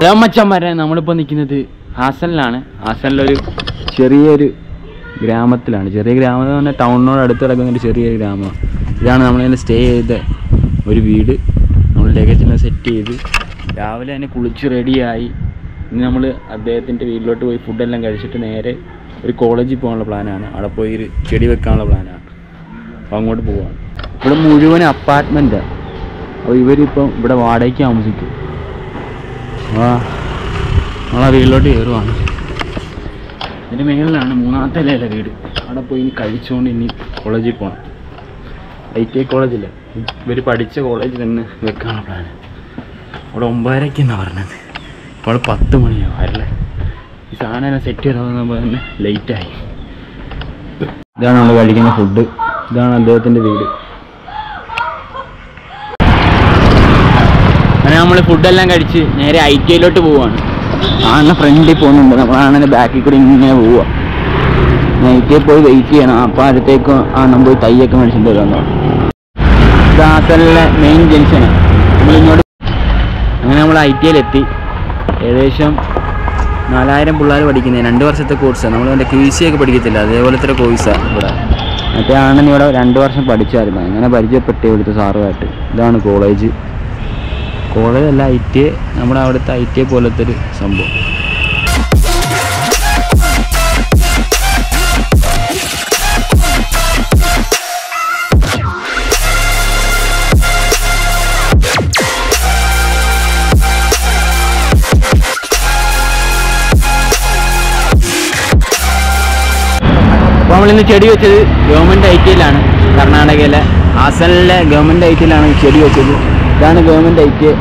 മച്ചന്മാരെ നമ്മളിപ്പോൾ നിൽക്കുന്നത് ഹാസനിലാണ് ഹാസനിലൊരു ചെറിയൊരു ഗ്രാമത്തിലാണ് ചെറിയ ഗ്രാമം എന്ന് പറഞ്ഞാൽ ടൗണിനോട് അടുത്ത് കിടക്കുന്ന ഒരു ചെറിയൊരു ഗ്രാമമാണ് ഇതാണ് നമ്മളിങ്ങനെ സ്റ്റേ ചെയ്ത ഒരു വീട് നമ്മൾ ലഗേജെല്ലാം സെറ്റ് ചെയ്ത് രാവിലെ തന്നെ കുളിച്ച് റെഡിയായി ഇനി നമ്മൾ അദ്ദേഹത്തിൻ്റെ വീട്ടിലോട്ട് പോയി ഫുഡെല്ലാം കഴിച്ചിട്ട് നേരെ ഒരു കോളേജിൽ പോകാനുള്ള പ്ലാനാണ് അവിടെ പോയി ഒരു ചെടി വെക്കാനുള്ള പ്ലാനാണ് അപ്പോൾ അങ്ങോട്ട് പോവാണ് ഇവിടെ മുഴുവൻ അപ്പാർട്ട്മെൻറ്റാണ് അപ്പോൾ ഇവരിപ്പം ഇവിടെ വാടകയ്ക്ക് താമസിക്കും ആ നമ്മളാ വീട്ടിലോട്ട് കയറുവാണ് ഇതിൻ്റെ മേളിലാണ് മൂന്നാമത്തെ നിലയിലെ വീട് അവിടെ പോയി ഇനി കഴിച്ചുകൊണ്ട് ഇനി കോളേജിൽ പോകണം ഐ ടി ഐ കോളേജില്ല ഇവർ പഠിച്ച കോളേജിൽ തന്നെ വെക്കാനുള്ള പ്ലാൻ അവിടെ ഒമ്പതരയ്ക്ക് എന്നാണ് പറഞ്ഞത് ഇപ്പോൾ പത്ത് മണിയാവും അല്ലേ ഈ സാധനം എല്ലാം സെറ്റ് ചെയ്താൽ തന്നെ ലേറ്റായി ഇതാണ് നമ്മൾ കഴിക്കുന്ന ഫുഡ് ഇതാണ് അദ്ദേഹത്തിൻ്റെ വീട് അങ്ങനെ നമ്മൾ ഫുഡെല്ലാം കഴിച്ച് നേരെ ഐ ടി ഐയിലോട്ട് പോവാണ് ആണ ഫ്രണ്ടിൽ പോകുന്നുണ്ട് നമ്മളാണെ ബാക്കിൽ കൂടി ഇങ്ങനെ പോവുക ഐ ടി ഐ പോയി വെയിറ്റ് ചെയ്യണം അപ്പോൾ അടുത്തേക്ക് ആ നമ്മൾ പോയി തൈയൊക്കെ മേടിച്ചിട്ട് വരാൻ ദാസലിലെ മെയിൻ ജംഗ്ഷനാണ് നമ്മൾ ഇങ്ങോട്ട് അങ്ങനെ നമ്മൾ ഐ ടി ഐയിലെത്തി ഏകദേശം നാലായിരം പിള്ളേർ പഠിക്കുന്നത് രണ്ട് വർഷത്തെ കോഴ്സാണ് നമ്മൾ എൻ്റെ ക്യു സി ഒക്കെ പഠിക്കത്തില്ല അതേപോലത്തെ കോഴ്സാണ് ഇവിടെ മറ്റേ ആണെന്ന് ഇവിടെ രണ്ട് വർഷം പഠിച്ചായിരുന്നു അങ്ങനെ പരിചയപ്പെട്ടേ ഇവിടുത്തെ സാറുമായിട്ട് ഇതാണ് കോളേജ് കോളേജ് അല്ല ഐ ടി ഐ നമ്മുടെ അവിടുത്തെ ഐ ടി ഐ പോലത്തെ ഒരു സംഭവം അപ്പോൾ നമ്മളിന്ന് ചെടി വെച്ചത് ഗവൺമെൻറ് ഐ ടി ഐയിലാണ് കർണാടകയിലെ ഹാസനിലെ ഗവൺമെൻറ് ഐ ടി ഐയിലാണ് ഈ ചെടി വെച്ചത് ഇതാണ് ഗവൺമെൻറ് ഐ ടി ഐ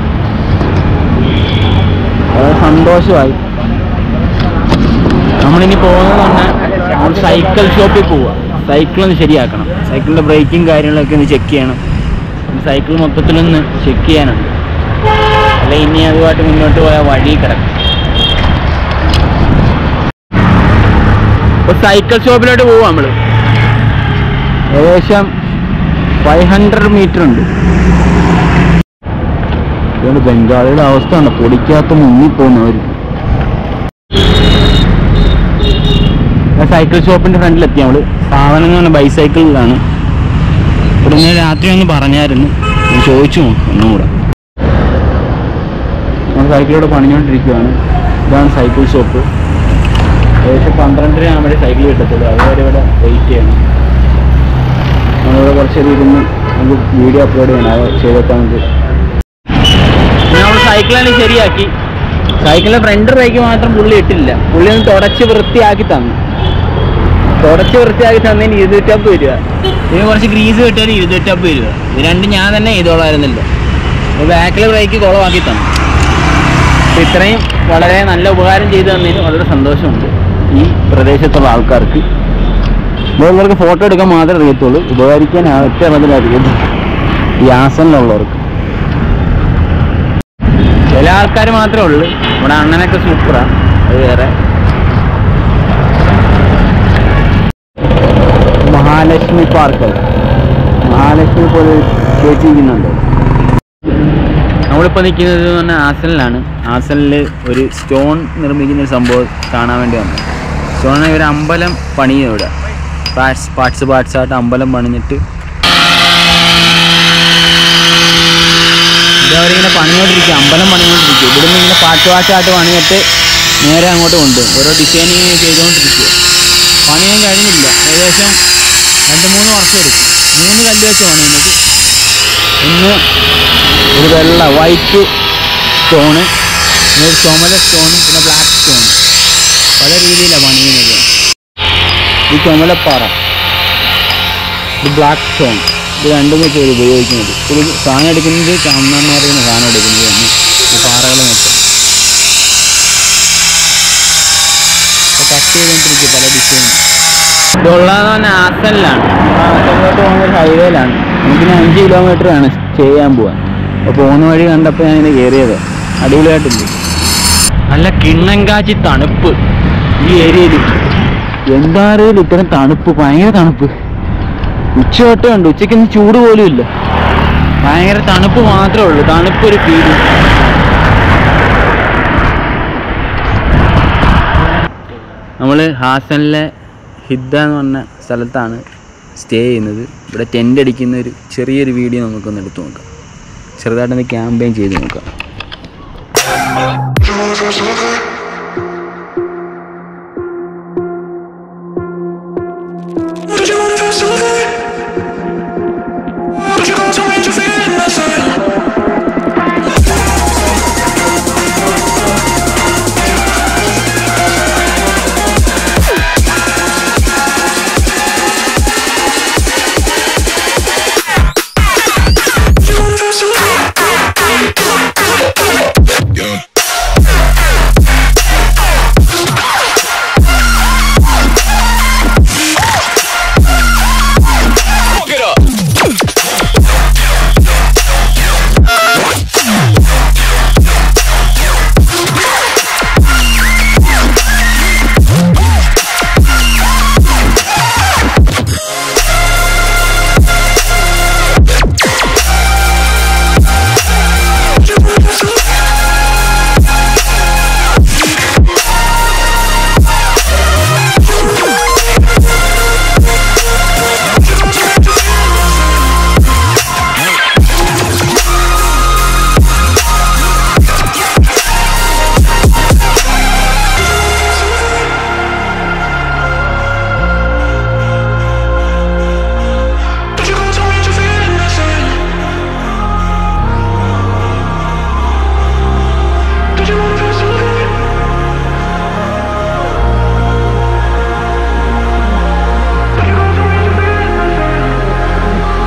വളരെ സന്തോഷമായി നമ്മളിനി പോകുന്നത് പറഞ്ഞാൽ നമ്മൾ സൈക്കിൾ ഷോപ്പിൽ പോവുക സൈക്കിൾ ഒന്ന് ശരിയാക്കണം സൈക്കിളിൻ്റെ ബ്രേക്കും കാര്യങ്ങളൊക്കെ ഒന്ന് ചെക്ക് ചെയ്യണം സൈക്കിൾ മൊത്തത്തിലൊന്ന് ചെക്ക് ചെയ്യാനുണ്ട് അല്ല ഇനി അതുമായിട്ട് മുന്നോട്ട് പോയാൽ വഴി കിടക്കും ഇപ്പോൾ സൈക്കിൾ ഷോപ്പിലോട്ട് പോവാം നമ്മൾ ഏകദേശം ഫൈവ് ഹൺഡ്രഡ് മീറ്റർ ഉണ്ട് ഇതുകൊണ്ട് ബംഗാളിയുടെ അവസ്ഥ ഉണ്ട് പൊടിക്കകത്ത് മുങ്ങിപ്പോകുന്നവർ സൈക്കിൾ ഷോപ്പിന്റെ ഫ്രണ്ടിലെത്തി നമ്മള് സാധനം എന്ന് പറഞ്ഞാൽ ബൈസൈക്കിളിലാണ് ഇവിടെ ഇന്നലെ രാത്രി ഒന്ന് പറഞ്ഞായിരുന്നു ഞാൻ ചോദിച്ചു നോക്കും ഒന്നും കൂടെ നമ്മൾ സൈക്കിളോടെ പണിഞ്ഞുകൊണ്ടിരിക്കുകയാണ് ഇതാണ് സൈക്കിൾ ഷോപ്പ് ഏകദേശം പന്ത്രണ്ടര ആകുമ്പോഴേ സൈക്കിൾ കിട്ടത്തുള്ളൂ അതുവരെ ഇവിടെ വെയിറ്റ് ചെയ്യണം നമ്മളിവിടെ കുറച്ചേരം ഇരുന്ന് നമുക്ക് വീഡിയോ അപ്ലോഡ് ചെയ്യണം അത് ചെയ്തേക്കാൻ നമുക്ക് നമ്മൾ സൈക്കിളാണ് ശരിയാക്കി സൈക്കിളിന്റെ ഫ്രണ്ട് ബ്രേക്ക് മാത്രം പുള്ളി ഇട്ടില്ല പുള്ളി ഒന്ന് തുടച്ച് വൃത്തിയാക്കി തന്നു തുടച്ച് വൃത്തിയാക്കി തന്നതിന് ഇരുന്നൂറ്റമ്പത് രൂപ ഇതിന് കുറച്ച് ഗ്രീസ് കിട്ടിയാൽ ഇരുന്നൂറ്റമ്പത് രൂപ ഇത് രണ്ടും ഞാൻ തന്നെ ചെയ്തോളായിരുന്നില്ല ബാക്കിലെ ബ്രേക്ക് കുളമാക്കി തന്നു അപ്പൊ ഇത്രയും വളരെ നല്ല ഉപകാരം ചെയ്തു തന്നതിന് വളരെ സന്തോഷമുണ്ട് ഈ പ്രദേശത്തുള്ള ആൾക്കാർക്ക് ഇവർക്ക് ഫോട്ടോ എടുക്കാൻ മാത്രമേ അറിയത്തുള്ളൂ ഉപകരിക്കാൻ ഒറ്റ അതിൽ അറിയത്തുള്ളൂ ഈ ആസനിലുള്ളവർക്ക് ചില ആൾക്കാർ മാത്രമേ ഉള്ളൂ ഇവിടെ അണ്ണനൊക്കെ സൂപ്പറാ അത് വേറെ മഹാലക്ഷ്മി പാർക്ക് മഹാലക്ഷ്മി പോലെ ചേച്ചിരിക്കുന്നുണ്ട് നമ്മളിപ്പോൾ നിൽക്കുന്നത് എന്ന് പറഞ്ഞാൽ ആസനിലാണ് ആസനിൽ ഒരു സ്റ്റോൺ നിർമ്മിക്കുന്ന ഒരു സംഭവം കാണാൻ വേണ്ടി വന്നു സ്റ്റോൺ ഒരു അമ്പലം പണിയും ഇവിടെ പാർട്സ് പാർട്സ് പാർട്സ് ആയിട്ട് അമ്പലം പണിഞ്ഞിട്ട് ഇത് അവരിങ്ങനെ പണിഞ്ഞോണ്ടിരിക്കുക അമ്പലം പണിഞ്ഞോണ്ടിരിക്കുക ഇവിടുന്ന് ഇങ്ങനെ പാട്ട് പാട്ടായിട്ട് പണിഞ്ഞിട്ട് നേരെ അങ്ങോട്ട് കൊണ്ടുപോകും ഓരോ ഡിസൈനിങ് ചെയ്തുകൊണ്ടിരിക്കുക പണിയാൻ കഴിഞ്ഞില്ല ഏകദേശം രണ്ട് മൂന്ന് വർഷം എടുക്കും മൂന്ന് കല്ല് വെച്ച് പണിയുന്നത് ഒന്ന് ഒരു വെള്ള വൈറ്റ് സ്റ്റോണ് പിന്നെ ഒരു ചുമല സ്റ്റോണും പിന്നെ ബ്ലാക്ക് സ്റ്റോണും പല രീതിയിലാണ് പണിയുന്നത് ഈ ചുമലപ്പാറ ഇത് ബ്ലാക്ക് സ്റ്റോൺ ഇത് രണ്ടും വെച്ച് ഇവർ ഉപയോഗിക്കുന്നത് ഇത് സാധനം എടുക്കുന്നത് ചാമന്മാരുടെ സാധനം എടുക്കുന്നത് തന്നെ ഈ പാറകൾ മൊത്തം കട്ട് ചെയ്തുകൊണ്ടിരിക്കുക പല ഡിസൈനും ഇതുള്ളതെന്ന് പറഞ്ഞാൽ ആസനിലാണ് ആസനിലോട്ട് പോകുന്ന ഒരു ഹൈവേയിലാണ് നമുക്കിനി അഞ്ച് കിലോമീറ്റർ ആണ് സ്റ്റേ ചെയ്യാൻ പോവാൻ അപ്പോൾ പോകുന്ന വഴി കണ്ടപ്പോൾ ഞാൻ ഇങ്ങനെ കയറിയത് അടിപൊളിയായിട്ടുണ്ട് നല്ല കിണ്ണങ്കാച്ചി തണുപ്പ് ഈ ഏരിയയിൽ എന്താ അറിയില്ല ഇത്തരം തണുപ്പ് ഭയങ്കര തണുപ്പ് ഉച്ച തൊട്ടേ ഉണ്ട് ഉച്ചയ്ക്കൊന്നും ചൂട് പോലും ഇല്ല ഭയങ്കര തണുപ്പ് മാത്രമേ ഉള്ളൂ തണുപ്പ് ഒരു ഫീലിംഗ് നമ്മൾ ഹാസനിലെ ഹിദ്ദ എന്ന് പറഞ്ഞ സ്ഥലത്താണ് സ്റ്റേ ചെയ്യുന്നത് ഇവിടെ ടെൻ്റ് അടിക്കുന്ന ഒരു ചെറിയൊരു വീഡിയോ നമുക്കൊന്ന് എടുത്ത് നോക്കാം ചെറുതായിട്ടൊന്ന് ക്യാമ്പയിൻ ചെയ്ത് നോക്കാം You wanna feel so good? Did you wanna feel so good? But you gon' tell me you feel nothing. You wanna feel so good? Yeah. You wanna feel so good? You gon' tell me you feel But you gon' tell me you feel nothing. Did you wanna feel so good? But you gon' tell me you feel nothing.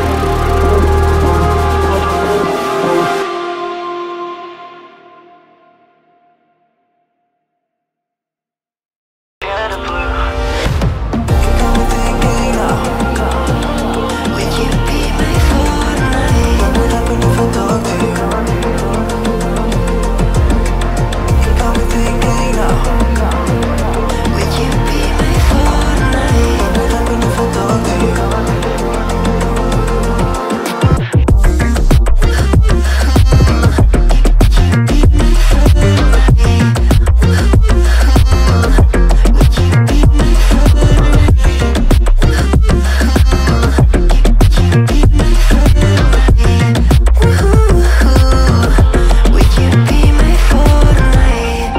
Would you be my Fortnite?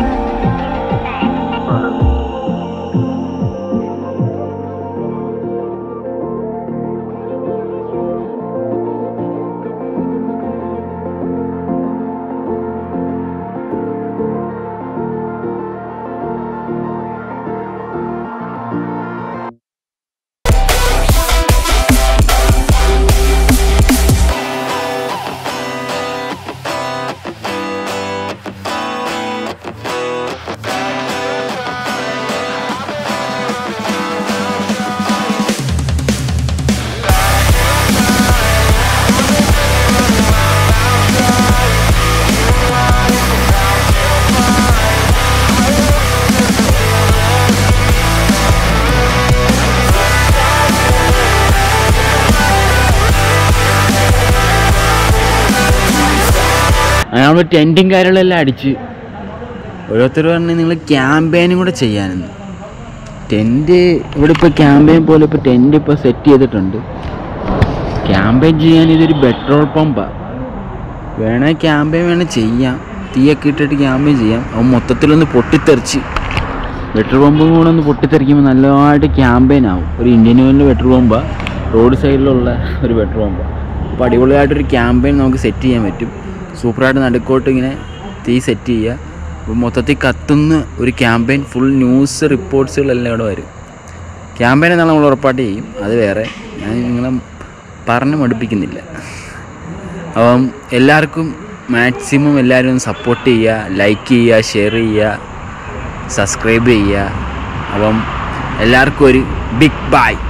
അങ്ങനെ നമ്മൾ ടെൻറ്റും കാര്യങ്ങളെല്ലാം അടിച്ച് ഓരോരുത്തർ പറഞ്ഞ് നിങ്ങൾ ക്യാമ്പയിനും കൂടെ ചെയ്യാനെന്ന് tent ഇവിടെ ഇപ്പോൾ ക്യാമ്പയിൻ പോലെ ഇപ്പോൾ ടെൻറ്റ് ഇപ്പോൾ സെറ്റ് ചെയ്തിട്ടുണ്ട് ക്യാമ്പയിൻ ചെയ്യാൻ ഇതൊരു പെട്രോൾ പമ്പാണ് വേണേൽ ക്യാമ്പയിൻ വേണേൽ ചെയ്യാം തീയൊക്കെ ഇട്ടിട്ട് ക്യാമ്പയിൻ ചെയ്യാം അവൻ മൊത്തത്തിലൊന്ന് പൊട്ടിത്തെറിച്ച് പെട്രോൾ പമ്പും കൂടെ ഒന്ന് പൊട്ടിത്തെറിക്കുമ്പോൾ നല്ലതായിട്ട് ക്യാമ്പയിൻ ആവും ഒരു ഇന്ത്യൻ ഓയിലിൻ്റെ പെട്രോൾ പമ്പാണ് റോഡ് സൈഡിലുള്ള ഒരു പെട്രോൾ പമ്പാണ് അപ്പോൾ അടിപൊളിയായിട്ടൊരു ക്യാമ്പയിൻ നമുക്ക് സെറ്റ് ചെയ്യാൻ പറ്റും സൂപ്പറായിട്ട് നടുക്കോട്ട് ഇങ്ങനെ തീ സെറ്റ് ചെയ്യുക അപ്പോൾ മൊത്തത്തിൽ കത്തുന്ന ഒരു ക്യാമ്പയിൻ ഫുൾ ന്യൂസ് റിപ്പോർട്ട്സുകളെല്ലാം ഇവിടെ വരും ക്യാമ്പയിൻ എന്നാൽ നമ്മൾ ഉറപ്പായിട്ട് ചെയ്യും അത് വേറെ ഞാൻ നിങ്ങളെ പറഞ്ഞ് മടുപ്പിക്കുന്നില്ല അപ്പം എല്ലാവർക്കും മാക്സിമം എല്ലാവരും സപ്പോർട്ട് ചെയ്യുക ലൈക്ക് ചെയ്യുക ഷെയർ ചെയ്യുക സബ്സ്ക്രൈബ് ചെയ്യുക അപ്പം എല്ലാവർക്കും ഒരു ബിഗ് ബൈ